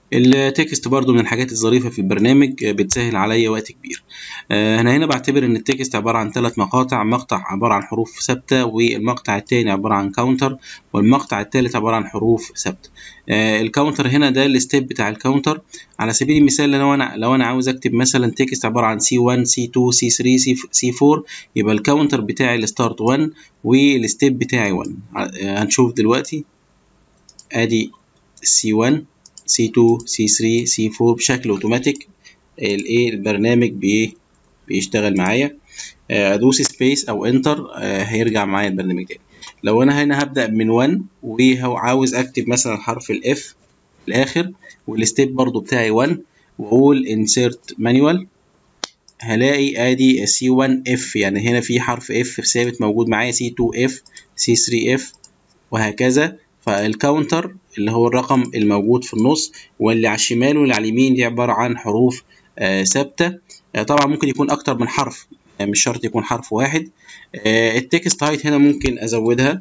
التكست برضو من الحاجات الظريفة في البرنامج بتسهل عليا وقت كبير أنا هنا بعتبر إن التكست عبارة عن ثلاث مقاطع مقطع عبارة عن حروف ثابتة والمقطع التاني عبارة عن كاونتر والمقطع التالت عبارة عن حروف ثابتة الكاونتر هنا ده الستيب بتاع الكاونتر على سبيل المثال لو أنا لو أنا عاوز أكتب مثلا تكست عبارة عن C1 C2 C3 C4 يبقى الكاونتر بتاعي الستارت 1 والستيب بتاعي 1 هنشوف دلوقتي ادي C1 C2 C3 C4 بشكل اوتوماتيك الايه البرنامج بي بيشتغل معايا ادوس سبيس او انتر هيرجع معايا البرنامج تاني لو انا هنا هبدا من 1 وعاوز اكتب مثلا حرف الاف في الاخر والستيب برضو بتاعي 1 واقول insert manual هلاقي ادي C1F يعني هنا في حرف F ثابت موجود معايا C2F C3F وهكذا فالكاونتر اللي هو الرقم الموجود في النص واللي على الشمال واللي على اليمين دي عبارة عن حروف ثابتة آه طبعا ممكن يكون أكتر من حرف آه مش شرط يكون حرف واحد آه التكست هايت هنا ممكن أزودها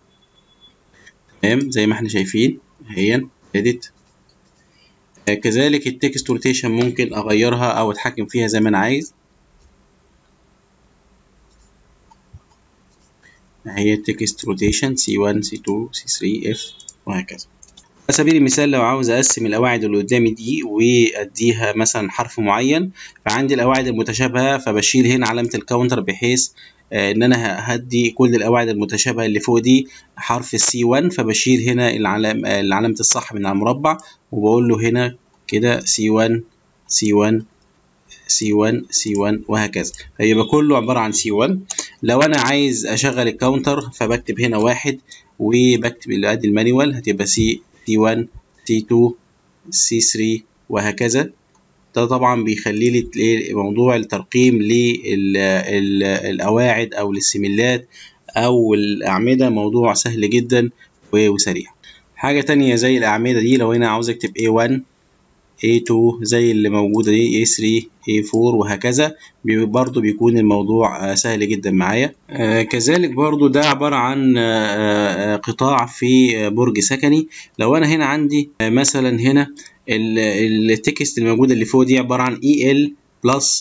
تمام زي ما احنا شايفين هي اديت كذلك التكست روتيشن ممكن أغيرها أو أتحكم فيها زي ما أنا عايز هي التكست روتيشن C1 C2 C3 F وهكذا على سبيل المثال لو عاوز اقسم القواعد اللي قدامي دي واديها مثلا حرف معين فعندي القواعد المتشابهه فبشيل هنا علامه الكاونتر بحيث ان انا هدي كل القواعد المتشابهه اللي فوق دي حرف السي 1 فبشيل هنا العلامه علامه الصح من على المربع وبقول له هنا كده سي 1 سي 1 سي 1 سي 1 وهكذا فيبقى كله عباره عن سي 1 لو انا عايز اشغل الكاونتر فبكتب هنا واحد وبكتب اللي ادي المانيوال هتبقى سي سي 1 سي 2 سي 3 وهكذا ده طبعا بيخلي لي موضوع الترقيم للقواعد او للسيميلات او الاعمده موضوع سهل جدا وسريع حاجه تانية زي الاعمده دي لو انا عاوز اكتب A1 A2 زي اللي موجودة دي A3 A4 وهكذا برضو بيكون الموضوع سهل جدا معايا كذلك برضو ده عبارة عن قطاع في برج سكني لو أنا هنا عندي مثلا هنا التكست الموجودة اللي فوق دي عبارة عن EL بلس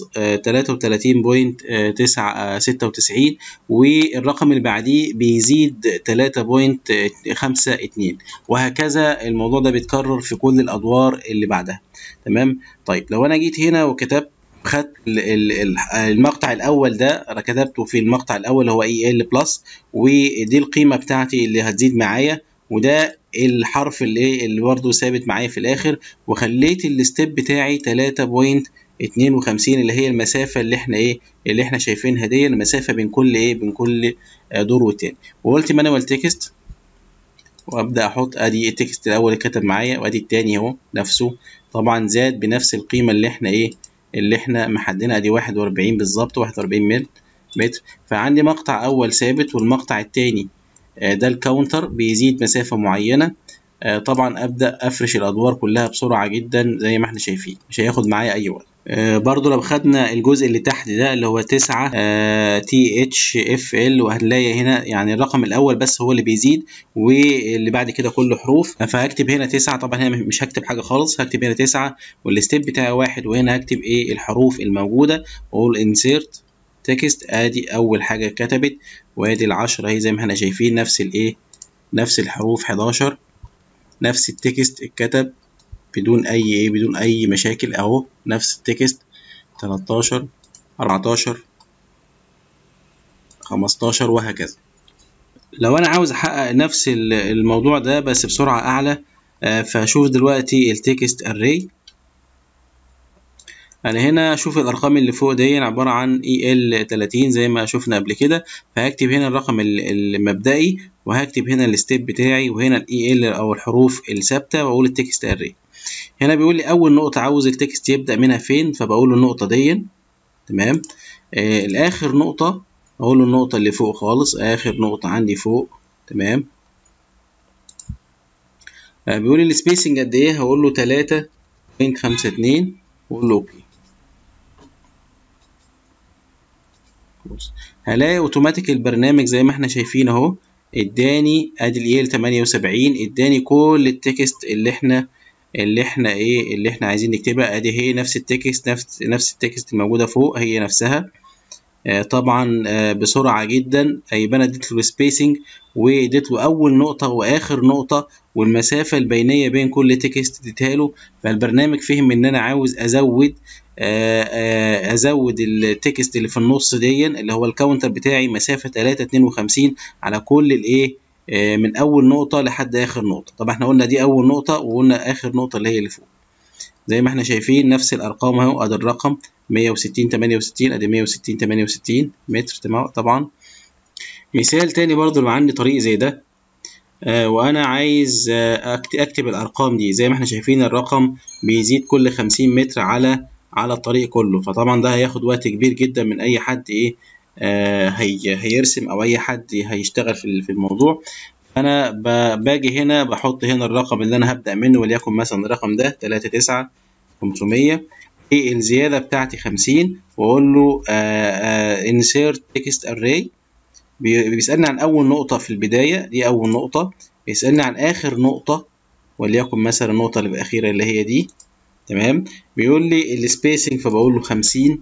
33.996 والرقم اللي بعديه بيزيد 3.52 وهكذا الموضوع ده بيتكرر في كل الادوار اللي بعدها تمام طيب لو انا جيت هنا وكتبت خدت المقطع الاول ده كتبته في المقطع الاول هو اي ال بلس ودي القيمه بتاعتي اللي هتزيد معايا وده الحرف اللي اللي برضه ثابت معايا في الاخر وخليت الستيب بتاعي 3. 52 اللي هي المسافة اللي احنا ايه اللي احنا شايفينها دي المسافة بين كل ايه بين كل دور والتاني وقلت مانوال تكست وابدا احط ادي التكست الاول اللي كتب معايا وادي التاني اهو نفسه طبعا زاد بنفس القيمة اللي احنا ايه اللي احنا محددينها ادي 41 بالظبط 41 متر فعندي مقطع اول ثابت والمقطع التاني ده الكاونتر بيزيد مسافة معينة طبعا ابدا افرش الادوار كلها بسرعه جدا زي ما احنا شايفين مش هياخد معايا اي وقت آه برضو لو خدنا الجزء اللي تحت ده اللي هو 9 آه تي اتش اف ال وهنلاقي هنا يعني الرقم الاول بس هو اللي بيزيد واللي بعد كده كله حروف فهكتب هنا 9 طبعا هنا مش هكتب حاجه خالص هكتب هنا 9 والستيب بتاعي واحد وهنا هكتب ايه الحروف الموجوده واقول انسيرت تكست ادي اول حاجه كتبت وادي العشرة اهي زي ما احنا شايفين نفس الايه نفس الحروف 11 نفس التكست اتكتب بدون اي ايه بدون اي مشاكل اهو نفس التكست 13 14 15 وهكذا لو انا عاوز احقق نفس الموضوع ده بس بسرعة اعلى فاشوف دلوقتي التكست اري انا هنا اشوف الارقام اللي فوق دي عباره عن اي ال 30 زي ما شفنا قبل كده فهكتب هنا الرقم المبدئي وهكتب هنا الستيب بتاعي وهنا الاي ال او الحروف الثابته واقول التكست اري هنا بيقول لي اول نقطه عاوز التكست يبدا منها فين فبقول له النقطه دي تمام آه الاخر نقطه اقول له النقطه اللي فوق خالص اخر نقطه عندي فوق تمام آه بيقول لي السبيسنج قد ايه هقول له 3.52 واقول له اوكي بص هلاقي اوتوماتيك البرنامج زي ما احنا شايفين اهو اداني ادي الايل 78 اداني كل التكست اللي احنا اللي احنا ايه اللي احنا عايزين نكتبها ادي هي نفس التكست نفس نفس التكست الموجوده فوق هي نفسها آه طبعا آه بسرعه جدا يبقى انا اديت له سبيسنج واديت له اول نقطه واخر نقطه والمسافه البينيه بين كل تكست اديتها له فالبرنامج فهم ان انا عاوز ازود ازود التكست اللي في النص دي اللي هو الكاونتر بتاعي مسافه 3.52 على كل الايه من اول نقطه لحد اخر نقطه طبعا احنا قلنا دي اول نقطه وقلنا اخر نقطه اللي هي اللي فوق زي ما احنا شايفين نفس الارقام اهو ادي الرقم 160 68 ادي 160 68 متر طبعا مثال تاني برضو لو عندي طريق زي ده آه وانا عايز آه اكتب الارقام دي زي ما احنا شايفين الرقم بيزيد كل 50 متر على على الطريق كله فطبعا ده هياخد وقت كبير جدا من اي حد ايه آه هي هيرسم او اي حد هيشتغل في في الموضوع انا باجي هنا بحط هنا الرقم اللي انا هبدا منه وليكن مثلا الرقم ده 39 500 الزياده بتاعتي 50 واقول له insert text array بيسالني عن اول نقطه في البدايه دي اول نقطه بيسالني عن اخر نقطه وليكن مثلا النقطه اللي الاخيره اللي هي دي تمام بيقول لي السبيسنج فبقول له 50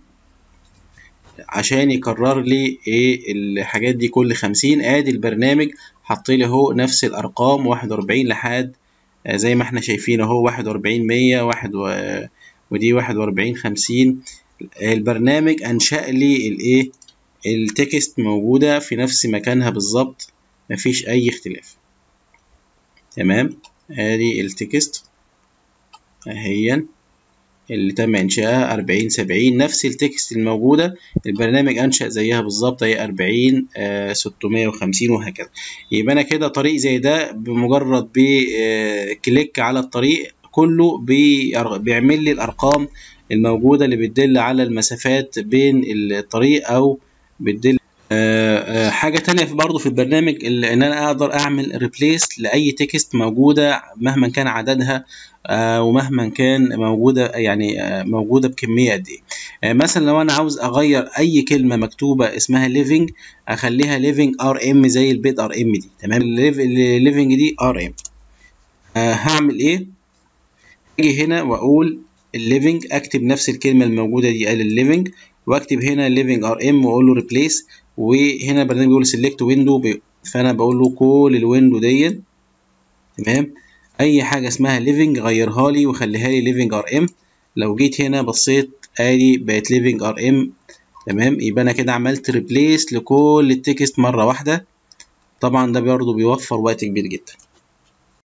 عشان يكرر لي ايه الحاجات دي كل 50 ادي البرنامج حط لي اهو نفس الارقام 41 لحد زي ما احنا شايفين اهو 41 100 واحد و... ودي 41 50 البرنامج انشأ لي الايه التكست موجودة في نفس مكانها بالظبط مفيش اي اختلاف تمام ادي التكست اهيا اللي تم انشائها 40 70 نفس التكست الموجودة البرنامج انشأ زيها بالظبط هي 40 آه 650 وهكذا يبقى انا كده طريق زي ده بمجرد بكليك على الطريق كله بيعمل لي الارقام الموجودة اللي بتدل على المسافات بين الطريق او بتدل أه حاجة تانية برضو في البرنامج ان انا اقدر اعمل ريبليس لاي تكست موجودة مهما كان عددها أه ومهما كان موجودة يعني أه موجودة بكمية قد ايه مثلا لو انا عاوز اغير اي كلمة مكتوبة اسمها living اخليها living rm زي البيت rm دي تمام living دي rm هعمل ايه اجي هنا واقول الليفنج اكتب نفس الكلمة الموجودة دي قال الليفنج واكتب هنا living rm واقول له replace وهنا البرنامج بيقول select window فانا بقول له كل الويندو دي تمام اي حاجه اسمها living غيرها لي وخليها لي living rm لو جيت هنا بصيت ادي بقت living rm تمام يبقى انا كده عملت replace لكل التكست مره واحده طبعا ده برضه بيوفر وقت كبير جدا